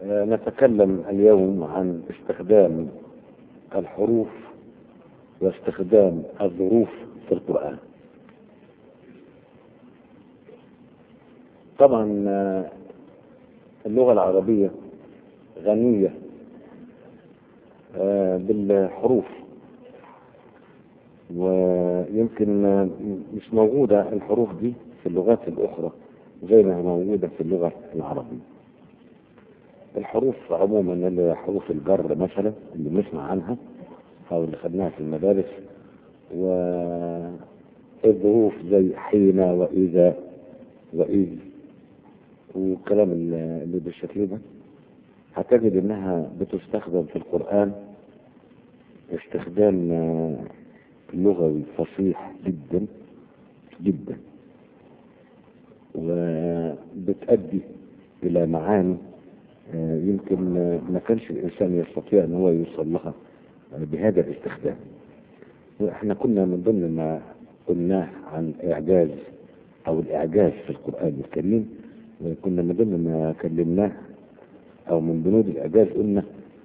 آه، نتكلم اليوم عن استخدام الحروف واستخدام الظروف في القرآن طبعا آه، اللغة العربية غنية آه، بالحروف ويمكن آه، مش موجودة الحروف دي في اللغات الأخرى زي ما هي موجودة في اللغة العربية الحروف عموما اللي هي حروف الجر مثلا اللي بنسمع عنها أو اللي خدناها في المدارس والظروف زي حين وإذا وإذ والكلام اللي اللي بالشكل ده هتجد انها بتستخدم في القرآن استخدام آه، لغوي فصيح جدا جدا وبتأدي إلى معاني آه، يمكن آه، ما كانش الإنسان يستطيع أن هو يوصل لها آه، بهذا الاستخدام واحنا كنا من ضمن ما قلناه عن إعجاز أو الإعجاز في القرآن الكريم وكنا من ضمن ما كلمناه أو من بنود الإعجاز قلنا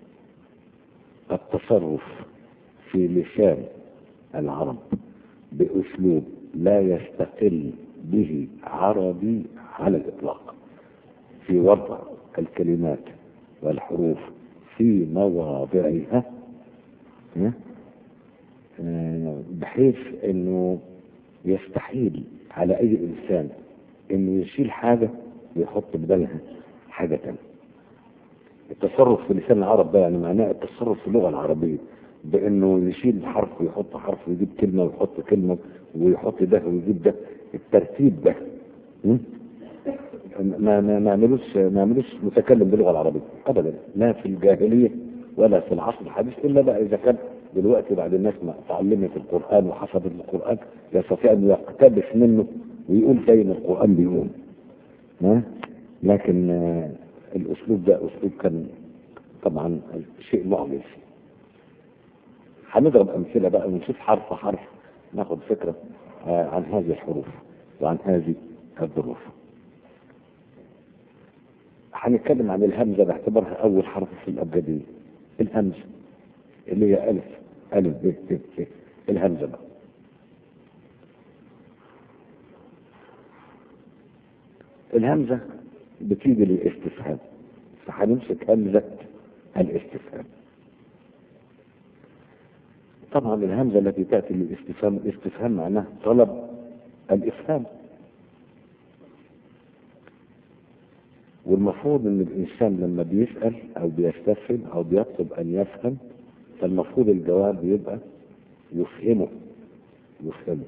التصرف في لسان العرب بأسلوب لا يستقل به عربي على الإطلاق في وضع الكلمات والحروف في مواضعها ها؟ آه، بحيث انه يستحيل على اي انسان انه يشيل حاجة ويحط بدلها حاجة تانية التصرف في لسان العرب ده يعني معناه التصرف في اللغة العربية بانه يشيل حرف ويحط حرف ويجيب كلمة ويحط كلمة ويحط ده ويجيب ده الترتيب ده م? ما ما ما عملوش ما عملوش متكلم باللغة العربية ابدا لا في الجاهلية ولا في العصر الحديث الا بقى اذا كان دلوقتي بعد الناس ما تعلمت القرآن وحفظت القرآن يستطيع ان يقتبس منه ويقول زي ما القرآن بيقول ها؟ لكن آه، الاسلوب ده اسلوب كان طبعا شيء معجز هنضرب امثله بقى ونشوف حرف حرف ناخد فكره آه، عن هذه الحروف وعن هذه الظروف هنتكلم عن الهمزه باعتبارها اول حرف في الابجديه الهمزه اللي هي الف الف ب ت ت الهمزه بقى الهمزه بتيجي للاستفهام فهنمسك همزه الاستفهام طبعا الهمزة التي تأتي للاستفهام الاستفهام معناه طلب الإفهام والمفروض ان الانسان لما بيسأل او بيستفهم او بيطلب ان يفهم فالمفروض الجواب يبقى يفهمه يفهمه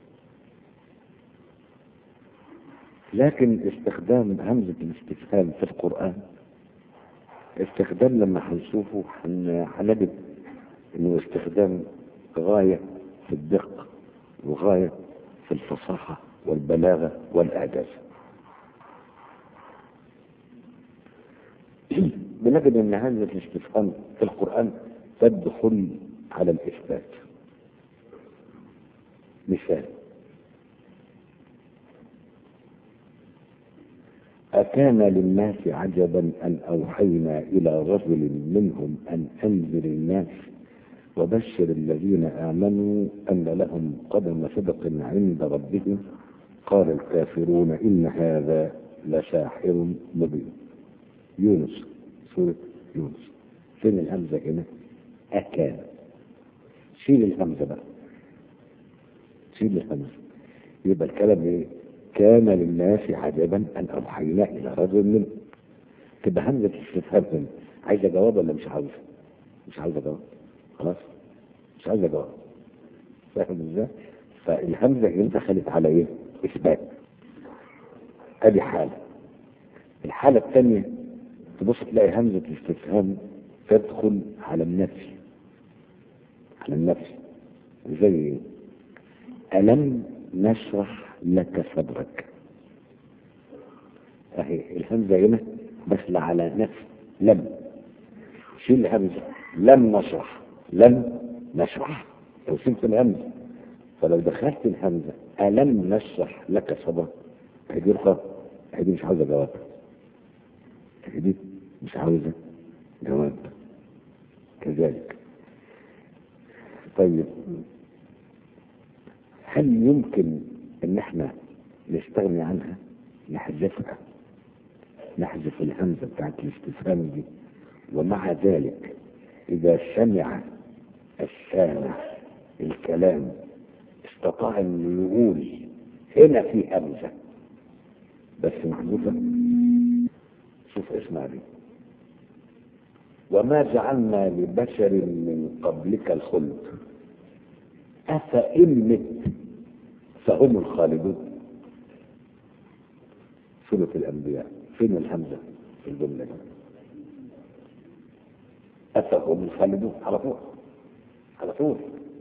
لكن استخدام همزة الاستفهام في القرآن استخدام لما هنشوفه هن- هنجد انه استخدام غاية في الدقة وغاية في الفصاحة والبلاغة والإعجاز بنجد ان هذا الاستفهام في القرآن تدخل على الإثبات مثال أكان للناس عجبا أن أوحينا إلى رجل منهم أن أنذر الناس وبشر الذين آمنوا أن لهم قدم صدق عند ربهم قال الكافرون إن هذا لساحر مبين يونس سورة يونس فين الهمزة هنا أكان شيل الهمزة بقى شيل الهمزة يبقى الكلام ايه كان للناس عجبا ان اوحينا الى رجل منهم تبقى همزه الاستفهام هنا عايزه جواب ولا مش عاوزه؟ مش عاوزه جواب خلاص مش عايزه جواب فاهم ازاي؟ فالهمزه هنا دخلت على ايه؟ اثبات ادي حاله الحاله الثانيه تبص تلاقي همزه الاستفهام تدخل على النفي على النفي زي ايه؟ ألم نشرح لك صدرك أهي الهمزة هنا داخلة على نفس لم شيل الهمزة لم نشرح لم نشرح لو شلت الهمزة فلو دخلت الهمزة ألم نشرح لك صدرك هيدي الخط هيدي مش عاوزة جواب هيدي مش عاوزة جواب كذلك طيب هل يمكن ان احنا نستغني عنها نحذفها نحذف الهمزة بتاعت الاستفهام دي ومع ذلك اذا سمع السامع الكلام استطاع انه يقول هنا في همزة بس محذوفة شوف اسمع دي وما جعلنا لبشر من قبلك الخلد أفإن مت فهم الخالدون سورة الأنبياء فين الهمزة في الجملة دي أفهم الخالدون على طول على طول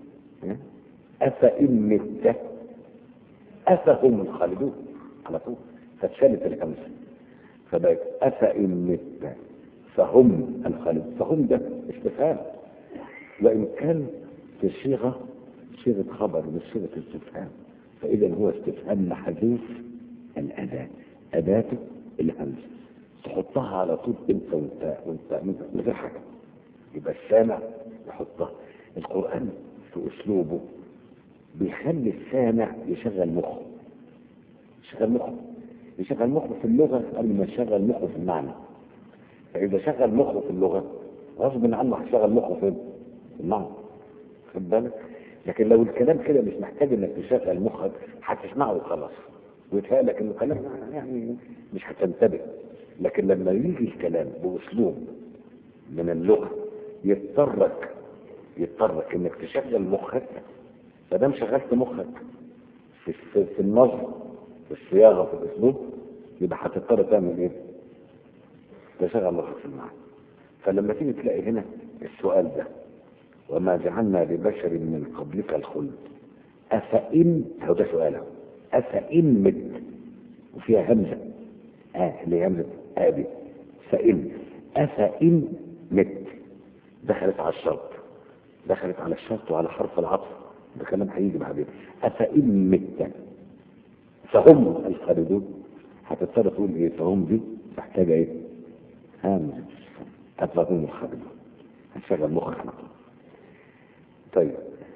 أفإن مت أفهم الخالدون على طول فاتشالت الهمزة فبقت أفإن مت فهم الخالد فهم ده استفهام وإن كان في صيغة صيغة خبر مش صيغة استفهام فإذا هو استفهام محذوف الأداة أداته الهمزة تحطها على طول أنت وأنت وأنت من غير حاجة يبقى السامع يحطها القرآن في أسلوبه بيخلي السامع يشغل مخه يشغل مخه يشغل مخه في اللغة قبل ما يشغل مخه في المعنى فإذا شغل مخه في اللغة غصب عنه هيشغل مخه فين؟ في المعنى خد بالك لكن لو الكلام كده مش محتاج انك تشغل مخك هتسمعه وخلاص ويتهيألك انه كلام يعني مش هتنتبه لكن لما يجي الكلام باسلوب من اللغه يضطرك يضطرك انك تشغل مخك فدام شغلت مخك في في, في النظم في الصياغه في الاسلوب يبقى هتضطر تعمل ايه؟ تشغل مخك في المعنى فلما تيجي تلاقي هنا السؤال ده وما جعلنا لبشر من قبلك الخلد أفإن هو ده سؤاله أفإن مت وفيها همزة آه اللي هي همزة آبي فإن أفإن مت دخلت على الشرط دخلت على الشرط وعلى حرف العطف ده كلام هيجي بعدين أفإن مت فهم الخالدون هتضطر تقول ايه فهم دي محتاجة ايه همزة أفهم الخالدون هتشغل مخك على طول طيب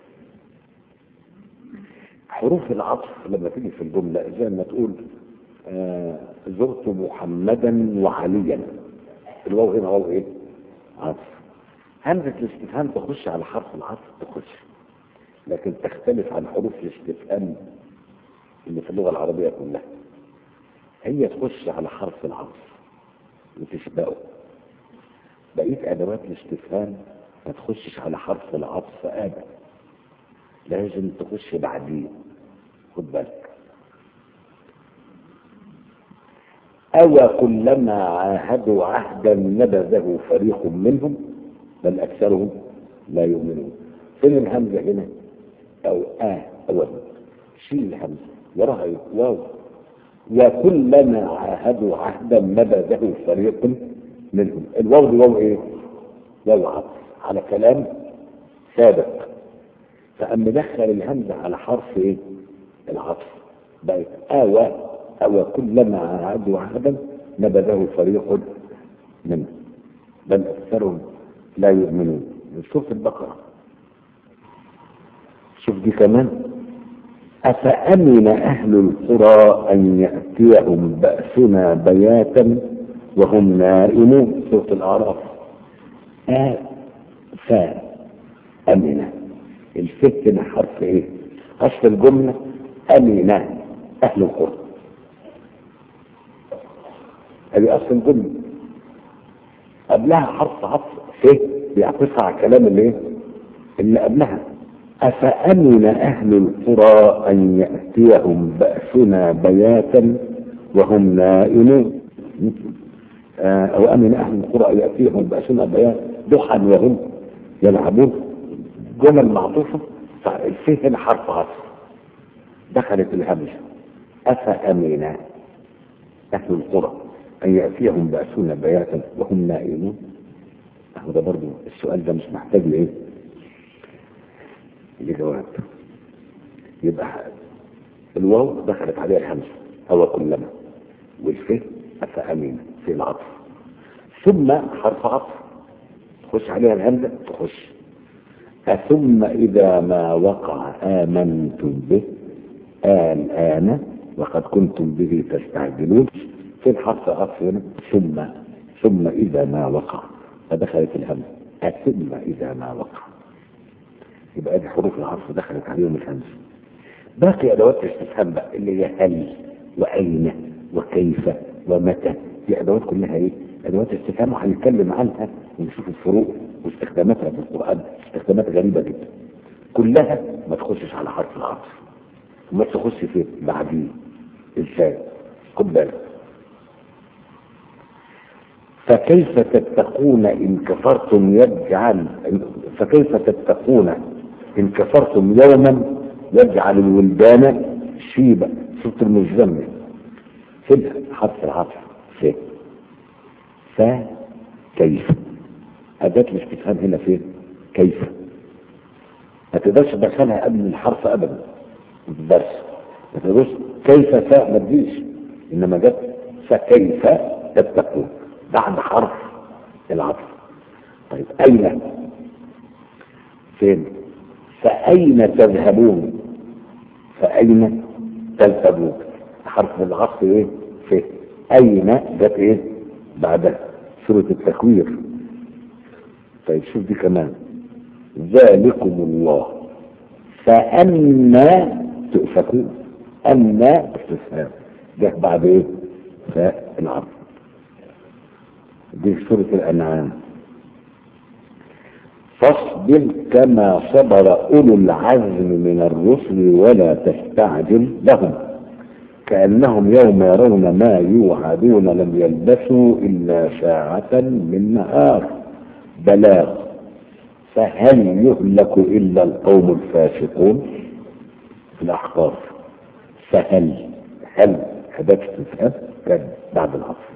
حروف العطف لما تيجي في الجملة زي ما تقول آه زرت محمدا وعليا الواو هنا واو ايه عطف همزة الاستفهام تخش على حرف العطف تخش لكن تختلف عن حروف الاستفهام اللي في اللغة العربية كلها هي تخش على حرف العطف وتسبقه بقية أدوات الاستفهام ما تخشش على حرف العطف ابدا لازم تخش بعديه خد بالك أو كلما عاهدوا عهدا نبذه فريق منهم بل أكثرهم لا يؤمنون فين الهمزة هنا أو آه أول شيل الهمزة وراها واو وكلما عاهدوا عهدا نبذه فريق منهم الواو دي واو ايه؟ واو عطف على كلام سابق فأما دخل الهمزة على حرف ايه العطف بقت آوى أو كلما عادوا عهدا نبذه فريق منه بل أكثرهم لا يؤمنون شوف البقرة شوف دي كمان أفأمن أهل القرى أن يأتيهم بأسنا بياتا وهم نائمون سورة الأعراف آه فأمنة الفت هنا حرف ايه اصل الجملة أمنة أهل القرى هذه أصل الجملة قبلها حرف عطف ف بيعطفها على الكلام اللي ايه اللي قبلها أفأمن أهل القرى أن يأتيهم بأسنا بياتا وهم نائمون أو أمن أهل القرى أن يأتيهم بأسنا بياتا ضحى وهم يلعبون جمل معطوفة فالفيه هنا حرف عطف دخلت الهمزة أفأمن أهل القرى أن يأتيهم بأسنا بياتا وهم نائمون أهو ده برضو السؤال ده مش محتاج لإيه؟ لجواب يبقى الواو دخلت عليها الهمزة أو كلما والفه أفأمين في العطف ثم حرف عطف تخش عليها الهمزة تخش ثم إذا ما وقع آمنتم به الآن وقد كنتم به تستعجلون في الحرف عطف هنا ثم ثم إذا ما وقع فدخلت الهمزة ثم إذا ما وقع يبقى دي حروف العطف دخلت عليهم الهمزة باقي أدوات الاستفهام بقى اللي هي هل وأين وكيف ومتى دي أدوات كلها إيه؟ أدوات استفهام وهنتكلم عنها ونشوف الفروق واستخداماتها في القرآن استخدامات غريبة جدا كلها ما تخشش على حرف العطف وما تخش في بعديه ازاي خد بالك فكيف تتقون إن كفرتم يجعل فكيف تتقون إن كفرتم يوما يجعل الولدان شيبا سورة المزمل فين حرف العطف في فكيف أداة الاستفهام هنا فين كيف ما تقدرش تدخلها قبل الحرف أبدا الدرس ما تقدرش كيف فاء ما تجيش إنما جت فكيف تتقون بعد حرف العطف طيب أين فين فأين تذهبون فأين تذهبون حرف العطف ايه في أين جت ايه بعدها سورة التكوير طيب شوف دي كمان ذلكم الله فأنا تؤفكون أنا استفهام جه بعد ايه فالعطف دي سورة الأنعام فاصبر كما صبر أولو العزم من الرسل ولا تستعجل لهم كأنهم يوم يرون ما يوعدون لم يلبسوا إلا ساعة من نهار بلاغ فهل يهلك إلا القوم الفاسقون في الأحقاف فهل هل هدف استفهام كان بعد العصر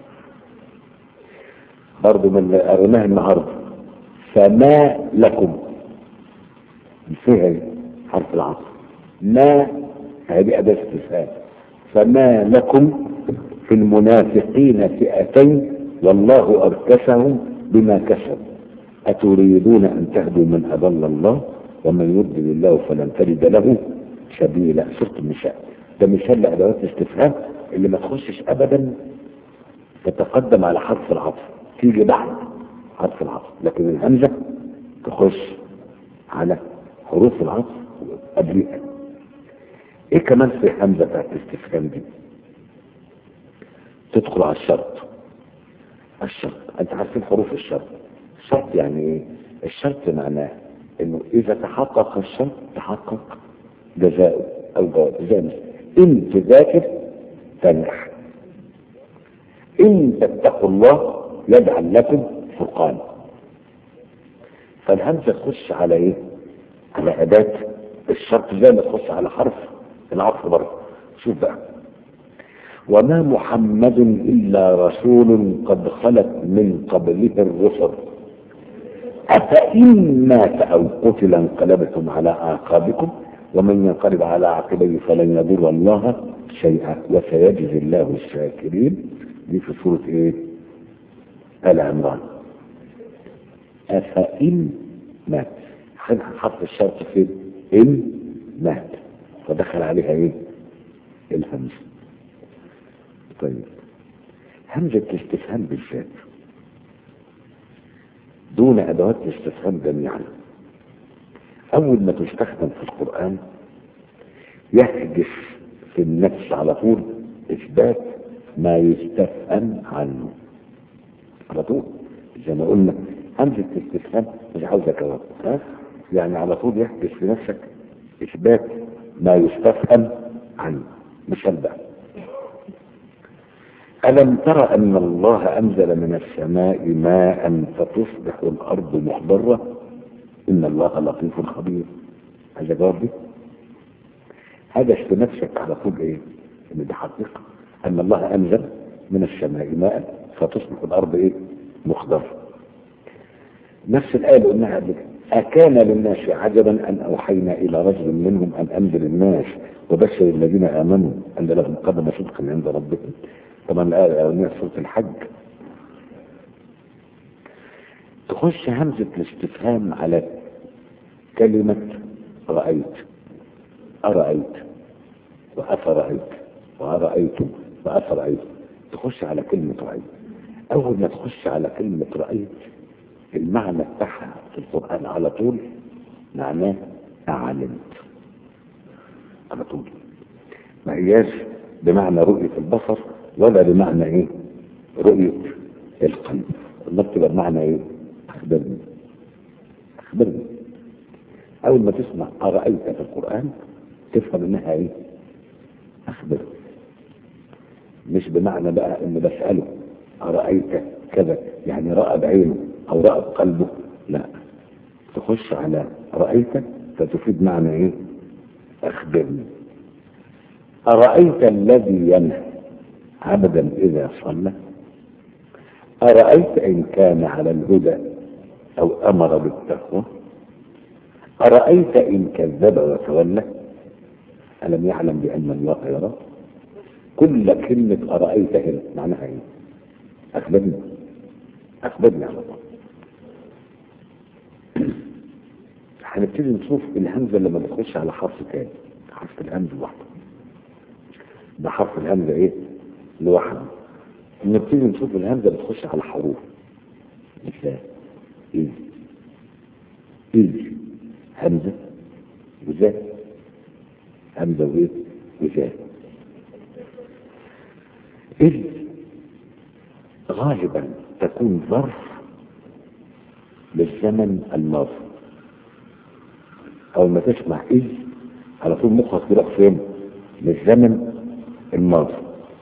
برضه من اللي قريناه النهارده فما لكم فيها حرف العصر ما هذه أداة استفهام فما لكم في المنافقين فئتين والله أركسهم بما كسبوا أتريدون أن تهدوا من أضل الله ومن يضلل الله فلن تجد له سبيلا سورة النساء ده مثال لأدوات الاستفهام اللي ما تخشش أبدا تتقدم على حرف العطف تيجي بعد حرف العطف لكن الهمزة تخش على حروف العطف قبلها ايه كمان في همزة بتاعت الاستفهام دي تدخل على الشرط الشرط انت عارفين حروف الشرط الشرط يعني ايه الشرط معناه انه اذا تحقق الشرط تحقق جزاؤه او جواب زي مثلا ان تذاكر تنجح ان تتقوا الله يجعل لكم فرقان فالهمزه تخش على ايه على اداه الشرط زي ما تخش على حرف العطف برضه شوف بقى وما محمد الا رسول قد خلت من قبله الرسل افان مات او قتل انقلبتم على اعقابكم ومن ينقلب على عقبيه فلن يضر الله شيئا وسيجزي الله الشاكرين دي في سوره ايه ال عمران افان مات حرف الشرط فين ان مات فدخل عليها ايه الهمزه طيب همزه الاستفهام بالذات دون ادوات الاستفهام جميعا اول ما تستخدم في القران يحجز في النفس على طول اثبات ما يستفهم عنه على طول زي ما قلنا همزه الاستفهام مش عاوزه جواب ها يعني على طول يحجز في نفسك اثبات ما يستفهم عنه مثال بقى ألم تر أن الله أنزل من السماء ماء فتصبح الأرض مخضرة إن الله لطيف خبير هذا جواب دي هذا في نفسك على طول إيه إن دي حقيقة أن الله أنزل من السماء ماء فتصبح الأرض إيه مخضرة نفس الآية اللي قلناها قبل كده أكان للناس عجبا أن أوحينا إلى رجل منهم أن أنزل الناس وبشر الذين آمنوا أن لهم قدم صدق عند ربهم طبعا الآية الأولانية سورة الحج تخش همزة الاستفهام على كلمة رأيت أرأيت وأفرأيت وأرأيتم وأفرأيتم تخش على كلمة رأيت أول ما تخش على كلمة رأيت المعنى بتاعها في القرآن على طول معناه أعلمت على طول ما هياش بمعنى رؤية البصر ولا بمعنى ايه رؤية القلب الله بتبقى بمعنى ايه اخبرني اخبرني اول ما تسمع أرأيت في القرآن تفهم انها ايه اخبرني مش بمعنى بقى ان بسأله أرأيت كذا يعني رأى بعينه او رأى بقلبه لا تخش على رأيت فتفيد معنى ايه اخبرني أرأيت الذي ينهى عبدا إذا صلى أرأيت إن كان على الهدى أو أمر بالتقوى أرأيت إن كذب وتولى ألم يعلم بأن الله يرى كل كلمة أرأيت هنا معناها إيه أخبرني أخبرني على الله هنبتدي نشوف الهمزة لما بتخش على حرف تاني حرف الهمزة لوحده ده حرف الهمزة ايه لوحده نبتدي نشوف الهمزة بتخش على حروف مثال ايه ايه همزة وزاء همزة وايه وزاء إذ غالبا تكون ظرف للزمن الماضي أول ما تسمع إذ على طول مخك يروح فين؟ للزمن الماضي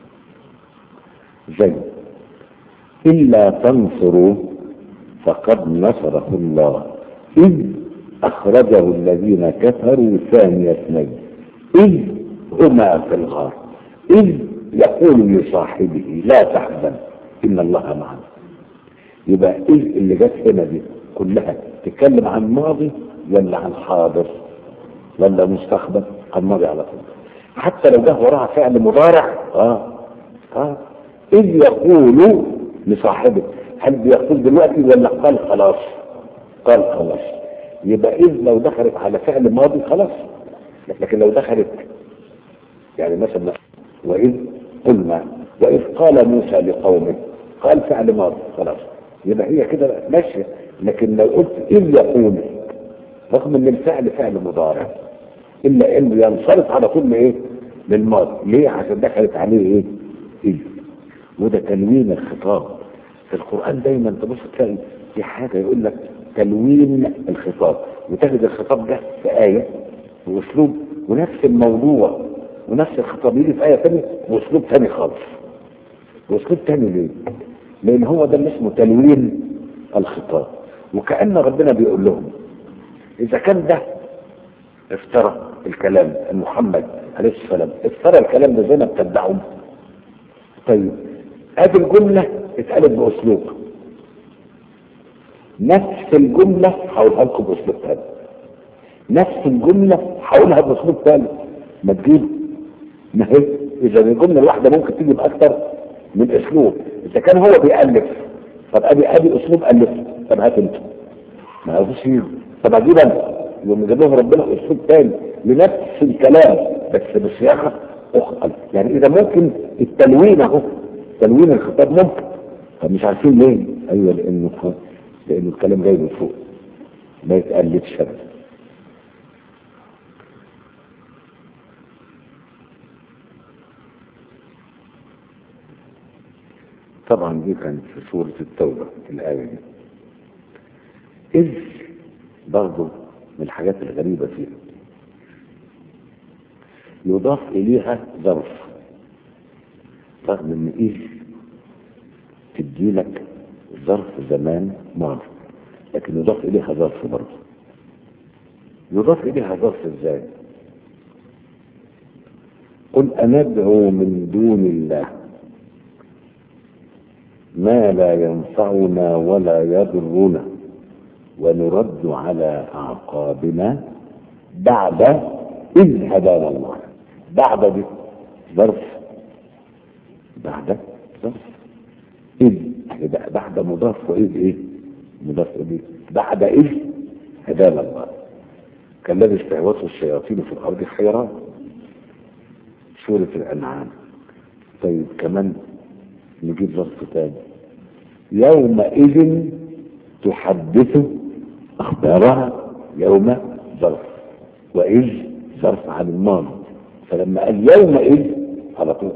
زي إلا تنصروا فقد نصره الله إذ أخرجه الذين كفروا ثاني اثنين إذ هما في الغار إذ يقول لصاحبه لا تحزن إن الله معنا يبقى إذ اللي جت هنا دي كلها تتكلم عن ماضي ولا عن حاضر ولا مستقبل عن ماضي على طول حتى لو جه وراها فعل مضارع اه اه إذ يقول لصاحبه هل بيقول دلوقتي ولا قال خلاص قال خلاص يبقى إذ لو دخلت على فعل ماضي خلاص لكن لو دخلت يعني مثلا وإذ قلنا وإذ قال موسى لقومه قال فعل ماضي خلاص يبقى هي كده ماشية لكن لو قلت إذ يقول رغم ان الفعل فعل مضارع الا انه ينصرف على طول ايه للماضي ليه عشان دخلت عليه ايه ايه وده تنوين الخطاب في القران دايما تبص تلاقي في حاجه يقول لك تنوين الخطاب وتجد الخطاب ده في ايه واسلوب ونفس الموضوع ونفس الخطاب يجي في ايه ثانيه واسلوب ثاني خالص واسلوب ثاني ليه؟ لان هو ده اللي اسمه تنوين الخطاب وكأن ربنا بيقول لهم إذا كان ده افترى الكلام محمد عليه السلام افترى الكلام ده زي ما بتدعوا طيب ادي الجملة اتقالت بأسلوب نفس الجملة هقولها لكم بأسلوب تاني نفس الجملة هقولها بأسلوب تاني ما تجيب ما هي إذا الجملة الواحدة ممكن تيجي بأكثر من أسلوب إذا كان هو بيألف طب أدي أدي أسلوب ألف طب هات أنت ما هو فيش طب اجيب انا يوم جاب لهم ربنا اسلوب تاني لنفس الكلام بس بصياغه اخرى يعني اذا ممكن التلوين اهو تلوين الخطاب ممكن طب مش عارفين ليه ايوه لانه لانه الكلام جاي من فوق ما يتقلدش ابدا طبعا دي كانت في سورة التوبة الآية دي إذ برضه من الحاجات الغريبة فيها يضاف إليها ظرف رغم إن إيه تدي لك ظرف زمان ماضي لكن يضاف إليها ظرف برضه يضاف إليها ظرف إزاي؟ قل أندعو من دون الله ما لا ينفعنا ولا يضرنا ونرد على أعقابنا بعد إذ هدانا الله بعد دي ظرف بعد ظرف إذ بعد مضاف وإذ إيه مضاف اليه بعد اذ هدانا الله كالذي استهوته الشياطين في الارض حيران سورة الانعام طيب كمان نجيب ظرف تاني يومئذ تحدث اخبارها يوم ظرف واذ ظرف عن الماضي فلما قال يومئذ على طول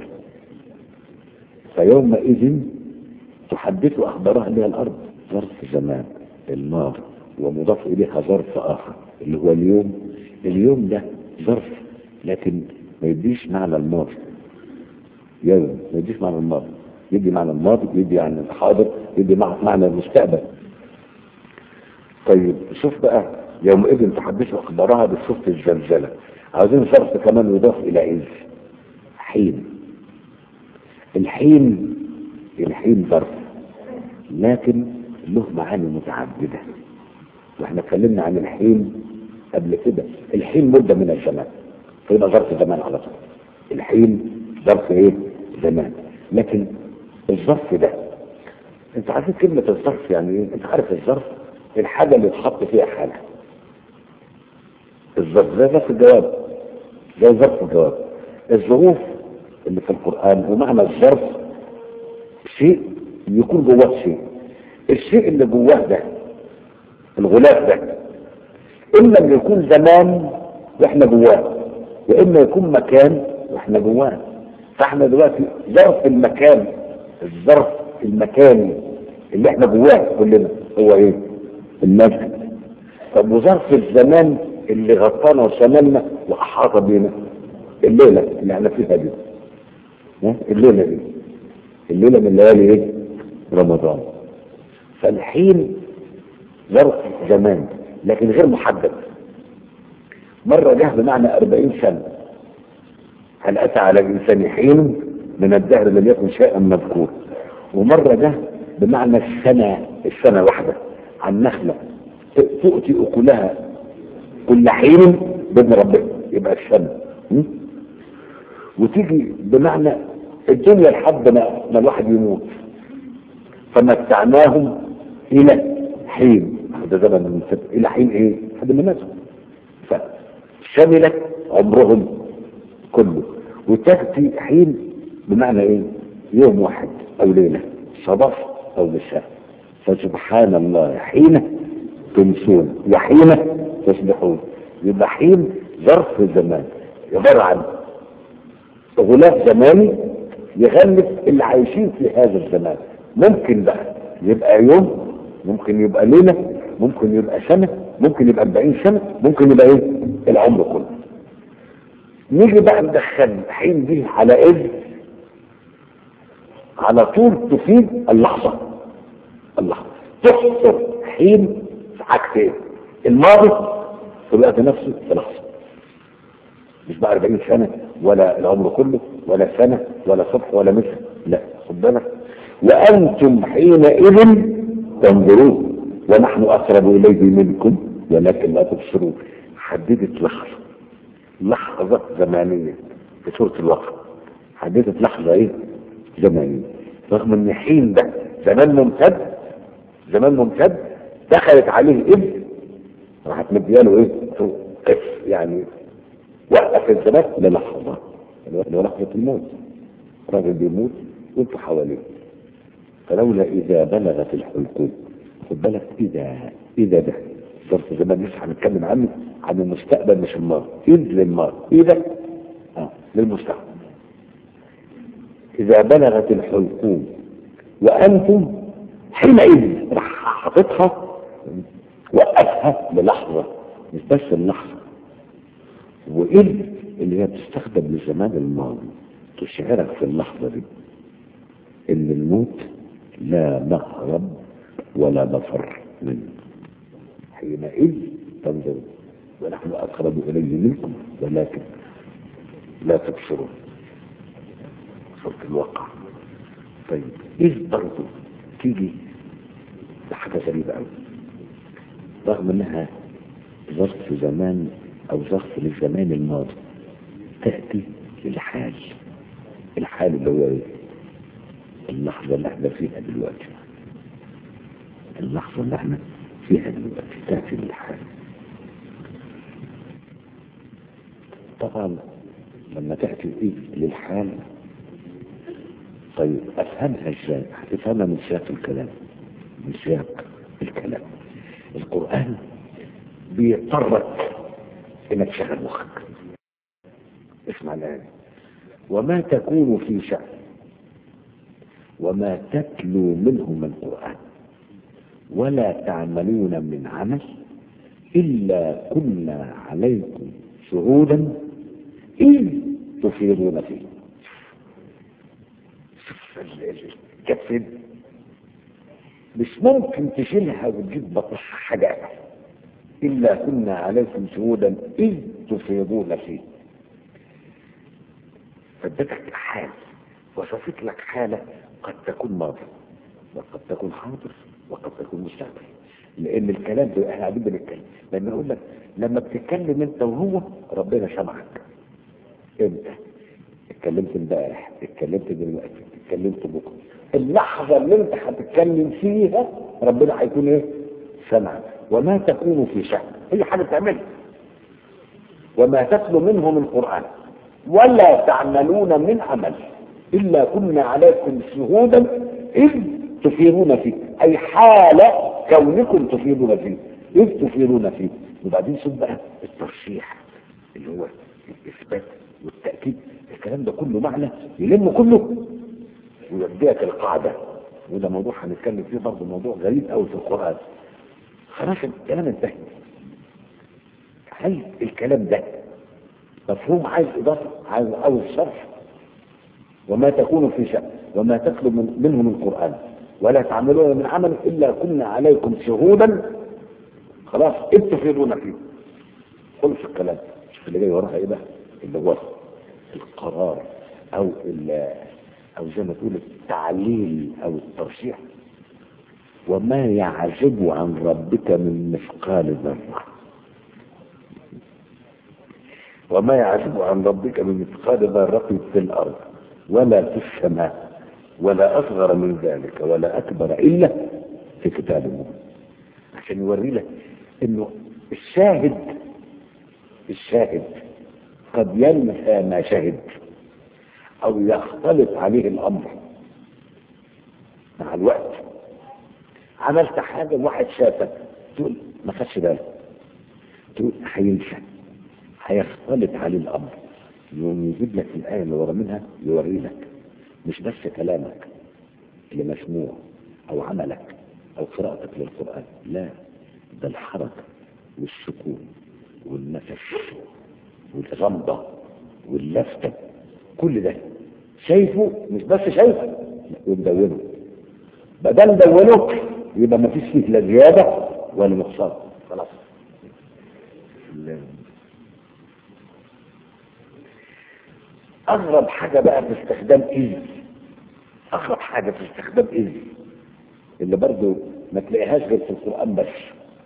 فيومئذ تحدث اخبارها اللي هي الارض ظرف زمان الماضي ومضاف اليها ظرف اخر اللي هو اليوم اليوم ده ظرف لكن ما يديش معنى الماضي يوم ما يديش معنى الماضي يدي معنى الماضي يدي معنى الحاضر يدي معنى المستقبل طيب شوف بقى يومئذ تحدث اخبارها بصفة الزلزلة عاوزين ظرف كمان يضاف الى اذ حين الحين الحين ظرف لكن له معاني متعددة واحنا اتكلمنا عن الحين قبل كده الحين مدة من الزمان فيبقى ظرف زمان على طول الحين ظرف ايه زمان لكن الظرف ده انت عارف كلمة الظرف يعني ايه انت عارف الظرف الحاجة اللي تحط فيها حاجة الظرف زي ظرف الجواب زي ظرف الجواب الظروف اللي في القرآن ومعنى الظرف شيء يكون جواه شيء الشيء اللي جواه ده الغلاف ده اما ان يكون زمان واحنا جواه واما يكون مكان واحنا جواه فاحنا دلوقتي ظرف المكان الظرف المكاني اللي احنا جواه كلنا هو ايه المسجد طب وظرف الزمان اللي غطانا وشملنا واحاط بينا الليله اللي احنا فيها دي ها؟ الليله دي الليله من ليالي ايه رمضان فالحين ظرف زمان لكن غير محدد مرة جه بمعنى أربعين سنة هل أتى على الإنسان حين من الدهر لم يكن شيئا مذكور ومرة جه بمعنى السنة السنة واحدة عن نخلة تؤتي أكلها كل حين بإذن ربنا يبقى السنة م? وتيجي بمعنى الدنيا لحد ما, ما الواحد يموت فمتعناهم إلى حين ده زمن من ست إلى حين إيه؟ لحد ما ماتوا فشملت عمرهم كله وتأتي حين بمعنى إيه؟ يوم واحد أو ليلة صباح أو مساء فسبحان الله حين تمسون وحين تصبحون يبقى حين ظرف زمان عبارة عن غلاف زماني يغلف اللي عايشين في هذا الزمان ممكن بقى يبقى يوم ممكن يبقى ليلة ممكن يبقى سنة ممكن يبقى 40 سنة ممكن يبقى ايه العمر كله نيجي بقى ندخل حين دي على اذ على طول تفيد اللحظة اللحظة تحصر حين في حاجتين الماضي في الوقت نفسه في لحظة مش بقى 40 سنة ولا العمر كله ولا سنة ولا صبح ولا مثل لا خد بالك وأنتم حينئذ تنظرون ونحن أقرب إليه منكم ولكن لا تبصرون حددت لحظة لحظة زمانية في سورة الوقت حددت لحظة إيه زمانية رغم إن حين ده زمان ممتد زمان ممتد دخلت عليه إذ راحت مدياله إيه قف يعني وقف الزمان للحظة اللي هو لحظة الموت راجل بيموت وانتوا حواليه فلولا إذا بلغت الحلقوم خد بالك إذا إذا ده ظرف زمان لسه هنتكلم عنه عن المستقبل مش الماضي إذ للماضي إذا آه للمستقبل إذا بلغت الحلقوم وأنتم حينئذ راح حاططها وقفها للحظة مش بس اللحظة وإذ اللي هي بتستخدم للزمان الماضي تشعرك في اللحظة دي إن الموت لا نهرب ولا نفر منه حينئذ تنظر ونحن أقرب إليه منكم ولكن لا تبصرون صوت الواقع طيب إذ برضه تيجي بحاجة غريبة أوي رغم إنها ظرف زمان أو ظرف للزمان الماضي تأتي للحال الحال اللي هو إيه؟ اللحظة اللي احنا فيها دلوقتي اللحظة اللي احنا فيها دلوقتي تأتي للحال طبعا لما تأتي إيه للحال طيب أفهمها إزاي؟ هتفهمها من سياق الكلام من سياق الكلام القرآن بيضطرك إنك تشغل مخك اسمع الآية وما تكون في شأن وما تتلو منه من قرآن ولا تعملون من عمل إلا كنا عليكم شهودا إذ تفيضون فيه كفين مش ممكن تشيلها وتجيب بطش حاجة إلا كنا عليكم شهودا إذ تفيضون فيه فادتك حال وصفت لك حالة قد تكون ماضي وقد تكون حاضر وقد تكون مستقبل لان الكلام ده احنا قاعدين بنتكلم لما اقول لك لما بتتكلم انت وهو ربنا سمعك امتى اتكلمت امبارح اتكلمت دلوقتي اتكلمت بكره اللحظه اللي انت هتتكلم فيها ربنا هيكون ايه سمعك وما تكون في شأن هي حاجه تعملها وما تتلو منه من قران ولا تعملون من عمل إلا كنا عليكم شهودا إذ تفيضون فيه أي حال كونكم تفيضون فيه إذ تفيضون فيه وبعدين شوف بقى الترشيح اللي هو الإثبات والتأكيد الكلام ده كله معنى يلم كله ويوديك القاعدة وده موضوع هنتكلم فيه برضه موضوع غريب قوي في القرآن خلاص الكلام انتهى هل الكلام ده مفهوم عايز إضافة عايز عاوز شرح وما تكون في شأن وما تتلو من منه من قرآن ولا تعملون من عمل إلا كنا عليكم شهودا خلاص إذ تفيضون فيه خلص الكلام شوف اللي جاي وراها إيه بقى اللي هو القرار أو أو زي ما تقول التعليل أو الترشيح وما يعزب عن ربك من مثقال ذرة وما يعزب عن ربك من مثقال ذرة في الأرض ولا في السماء ولا أصغر من ذلك ولا أكبر إلا في كتاب مبين عشان يوري لك إنه الشاهد الشاهد قد ينسى ما شهد أو يختلط عليه الأمر مع الوقت عملت حاجة واحد شافك تقول ما خدش باله تقول هينسى هيختلط عليه الأمر يوم يجيب لك الآية اللي ورا منها يوري لك مش بس كلامك اللي مسموع أو عملك أو قراءتك للقرآن لا ده الحركة والسكون والنفس والغمضة واللفتة كل ده شايفه مش بس شايفه ومدونه بدل مدونه يبقى ما فيش فيه لا زيادة ولا نقصان خلاص أغرب حاجة بقى في استخدام إذ أغرب حاجة في استخدام إذ اللي برضو ما تلاقيهاش غير في القرآن بس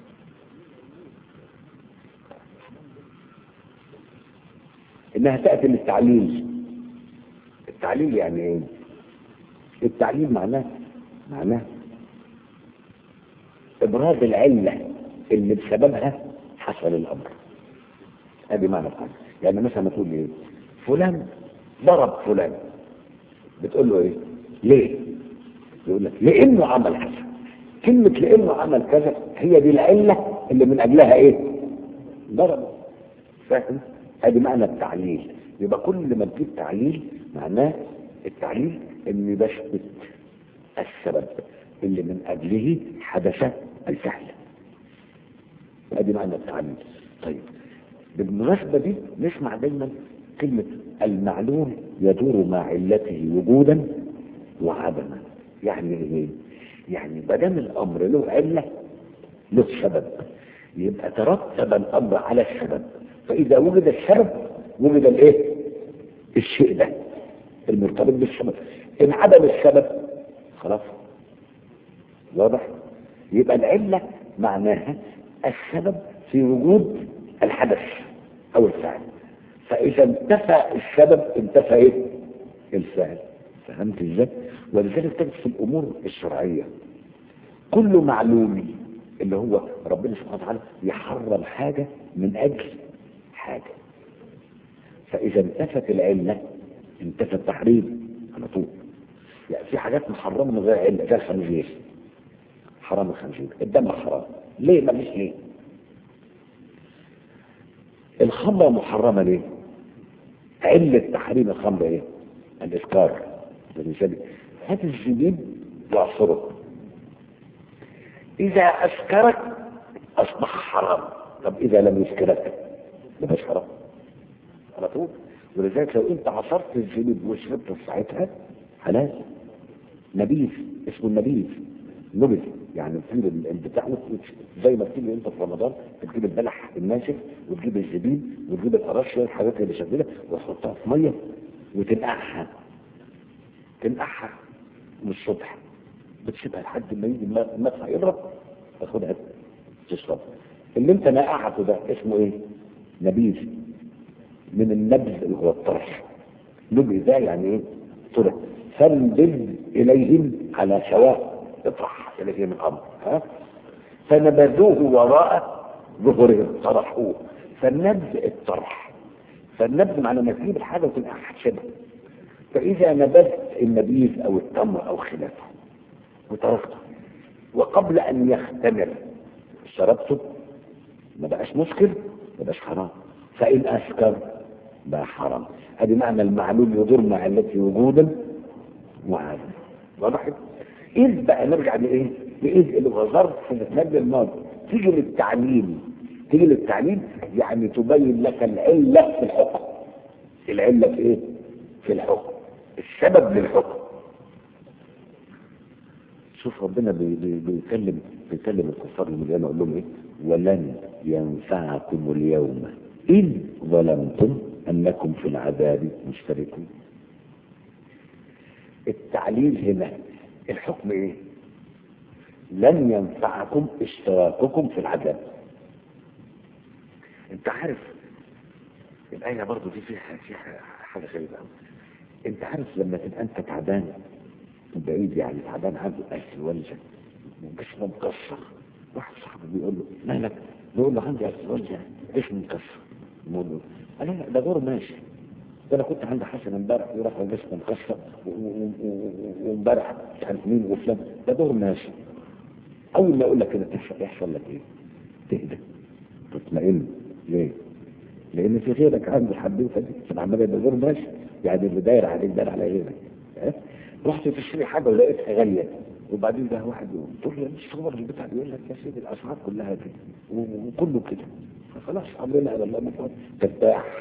إنها تأتي للتعليل التعليل يعني إيه؟ التعليل معناه معناه إبراز العلة اللي بسببها حصل الأمر هذه معنى الحاجة يعني مثلا ما تقول إيه فلان ضرب فلان بتقول له ايه ليه يقول لك لانه عمل كذا كلمة لانه عمل كذا هي دي العلة اللي من اجلها ايه ضرب فاهم ادي معنى التعليل يبقى كل ما تجيب تعليل معناه التعليل ان بثبت السبب اللي من اجله حدث الفعل ادي معنى التعليل طيب بالمناسبة دي نسمع دايما كلمة المعلوم يدور مع علته وجودا وعدما يعني ايه يعني ما دام الامر له عله له سبب يبقى ترتب الامر على السبب فاذا وجد السبب وجد الايه الشيء ده المرتبط بالسبب ان عدم السبب خلاص واضح يبقى العله معناها السبب في وجود الحدث او الفعل فاذا انتفى السبب انتفى ايه الفعل فهمت ازاي ولذلك تجد في الامور الشرعيه كل معلوم اللي هو ربنا سبحانه وتعالى يحرم حاجة من أجل حاجة فإذا انتفت العلة انتفى التحريم على طول يعني في حاجات محرمة من غير علة زي الخنزير حرام الخنزير الدم حرام ليه ما فيش ليه الخمرة محرمة ليه علة تحريم الخمر ايه الاسكار بالنسبة هات الزبيب واعصره اذا اسكرك اصبح حرام طب اذا لم يسكرك مبقاش حرام على طول ولذلك لو انت عصرت الزبيب وشربته في ساعتها حلال نبيذ اسمه النبيذ نبذ يعني تجيب البتاع زي ما بتيجي انت في رمضان بتجيب البلح الناشف وتجيب الزبيب وتجيب القراش الحاجات اللي شغاله وتحطها في ميه وتنقعها تنقعها من الصبح بتسيبها لحد ما يجي المدفع يضرب تاخدها تشرب اللي انت نقعته ده اسمه ايه؟ نبيذ من النبذ اللي هو الطرح نبذ ده يعني ايه؟ طرح فانبذ اليهم على سواء اطرح اليهم الامر ها فنبذوه وراء ظهورهم طرحوه فالنبذ الطرح فالنبذ معنى انك تجيب الحاجه وتنقعها شبه فاذا نبذت النبيذ او التمر او خلافه وتركته وقبل ان يختمر شربته ما بقاش مسكر ما بقاش حرام فان اسكر بقى حرام هذه معنى المعلوم يضر مع التي وجودا وعادا واضح إذ بقى نرجع لإيه؟ لإذ اللي هو ظرف الفعل الماضي تيجي للتعليم تيجي للتعليم يعني تبين لك العلة في الحكم العلة في إيه؟ في الحكم السبب للحكم شوف ربنا بي بي بيكلم بيكلم الكفار المليان يقول لهم ايه ولن ينفعكم اليوم إذ ظلمتم أنكم في العذاب مشتركون التعليل هنا الحكم ايه لن ينفعكم اشتراككم في العذاب انت عارف الآية برضو دي فيها فيها حاجة غريبة قوي انت عارف لما تبقى انت تعبان بعيد يعني تعبان عنده أكل والجة وجسمه مكسر واحد صاحبه بيقول له مالك بيقول له عندي أكل والجة جسمي مكسر بيقول له قال لا ده دور ماشي ده انا كنت عند حسن امبارح يروح جسمه مكسر وامبارح مش عارف مين وفلان ده دور ماشي اول ما اقول لك كده يحصل لك ايه؟ تهدى تطمئن ليه؟ لان في غيرك عنده حدوته دي في العمليه ده دور ماشي يعني اللي داير عليك داير على غيرك اه؟ رحت تشتري حاجه ولقيتها غاليه وبعدين ده واحد يقول تقول له مش صور البتاع بيقول لك يا سيدي الاسعار كلها كده وكله كده فخلاص عمرنا على الله مفروض ترتاح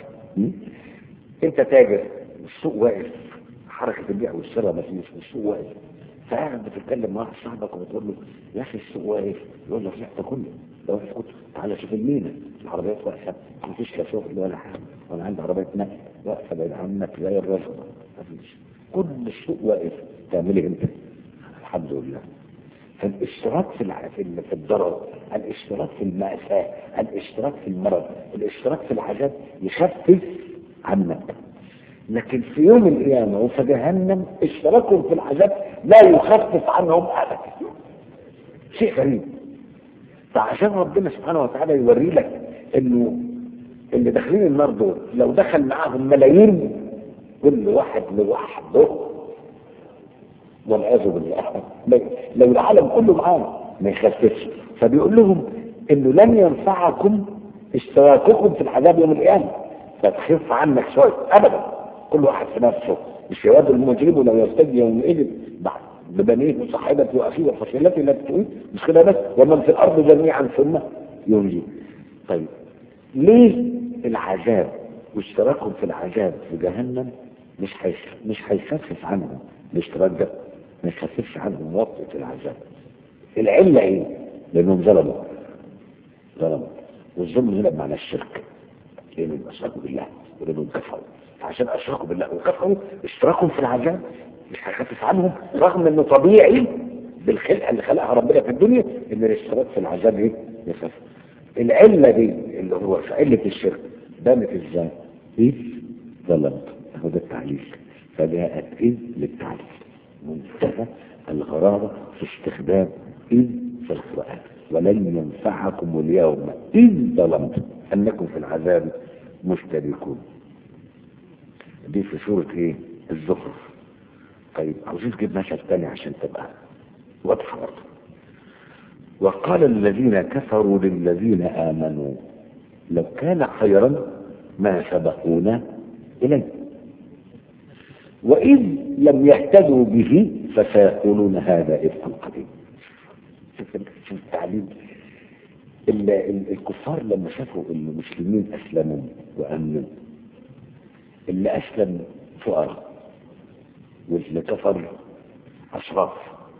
انت تاجر السوق واقف حركة البيع والشراء ما فيش السوق واقف فقاعد بتتكلم مع واحد صاحبك وبتقول له يا اخي السوق واقف يقول لك لا ده كله لو واقف كنت تعالى شوف المينا العربيات واقفه ما فيش لا شغل ولا حاجه وانا عندي عربيه نقل واقفه بعيد عنك زي الرجل ما فيش كل السوق واقف تعمل ايه انت؟ الحمد لله فالاشتراك في الع... في في الضرر الاشتراك في المأساة الاشتراك في المرض الاشتراك في العذاب يخفف عنك لكن في يوم القيامة وفي جهنم اشتراكهم في العذاب لا يخفف عنهم أبدا شيء غريب فعشان ربنا سبحانه وتعالى يوري لك انه اللي داخلين النار دول لو دخل معاهم ملايين كل واحد لوحده والعياذ بالله لو العالم كله معانا ما يخففش فبيقول لهم انه لن ينفعكم اشتراككم في العذاب يوم القيامه فتخف عنك شويه ابدا كل واحد في نفسه مش يود المجرم لو يرتدي يومئذ بعد ببنيه وصاحبته واخيه وفصيلته لا تقول مش كده بس ومن في الارض جميعا ثم ينجي طيب ليه العذاب واشتراكهم في العذاب في جهنم مش حيث مش هيخفف عنهم الاشتراك ده ما يخففش عنهم وطئة العذاب العلة ايه؟ لانهم ظلموا ظلموا والظلم هنا بمعنى الشرك لانهم اشركوا بالله ولانهم كفروا فعشان اشركوا بالله وكفروا اشتراكهم في العذاب مش هيخفف عنهم رغم انه طبيعي بالخلقه اللي خلقها ربنا في الدنيا ان الاشتراك في العذاب ايه؟ يخفف العله دي اللي هو في عله الشرك بانت ازاي؟ ايه؟ ظلمت اهو ده التعليل فجاءت ايه للتعليل منتهى الغرابة في استخدام إذ في القرآن ولن ينفعكم اليوم إذ ظلمتم أنكم في العذاب مشتركون دي في سورة إيه؟ الزخرف طيب عاوزين نجيب مثل تاني عشان تبقى واضحة برضه وقال الذين كفروا للذين آمنوا لو كان خيرا ما سبقونا إليه وإذ لم يهتدوا به فسيقولون هذا إفك قديم شوف شوف التعليم ال- ال- الكفار لما شافوا المسلمين أسلموا وأمنوا اللي أسلم فقراء واللي كفر أشراف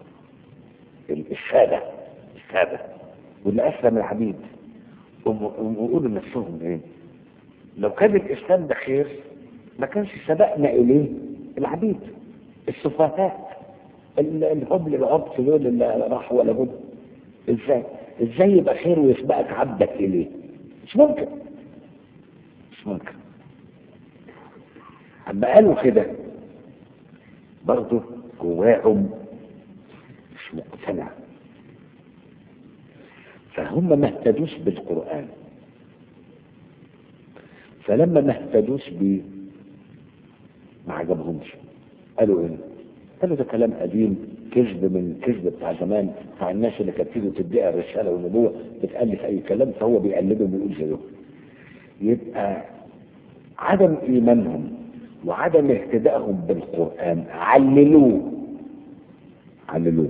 السادة السادة واللي أسلم العبيد ويقولوا لنفسهم إيه لو كان الإسلام ده خير ما كانش سبقنا إليه العبيد السفهاء ال- الهبل العبط دول اللي راحوا ولا بد ازاي ازاي يبقى خير ويسبقك عبدك اليه مش ممكن مش ممكن اما قالوا كده برضه جواهم مش مقتنع فهم ما اهتدوش بالقرآن فلما ما اهتدوش بيه ما عجبهمش قالوا ايه قالوا ده كلام قديم كذب من كذب بتاع زمان بتاع الناس اللي كانت تيجي تدعي الرساله والنبوه بتالف اي كلام فهو بيقلدهم ويقول زيهم يبقى عدم ايمانهم وعدم اهتدائهم بالقران عللوه عللوه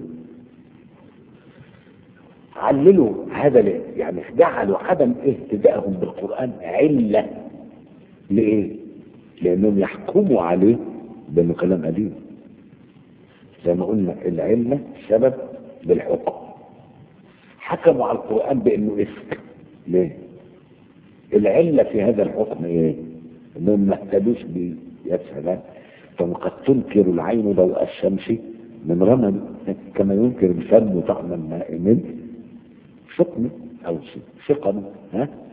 عللوا هذا ليه؟ يعني جعلوا عدم اهتدائهم بالقران عله لايه؟ لانهم يحكموا عليه بانه كلام قديم زي ما قلنا العلة سبب بالحكم حكموا على القرآن بأنه إفك ليه؟ العلة في هذا الحكم إيه؟ إنهم ما اهتدوش بيه يا سلام فقد تنكر العين ضوء الشمس من رمد كما ينكر الفم طعم الماء من سقم أو سقم ها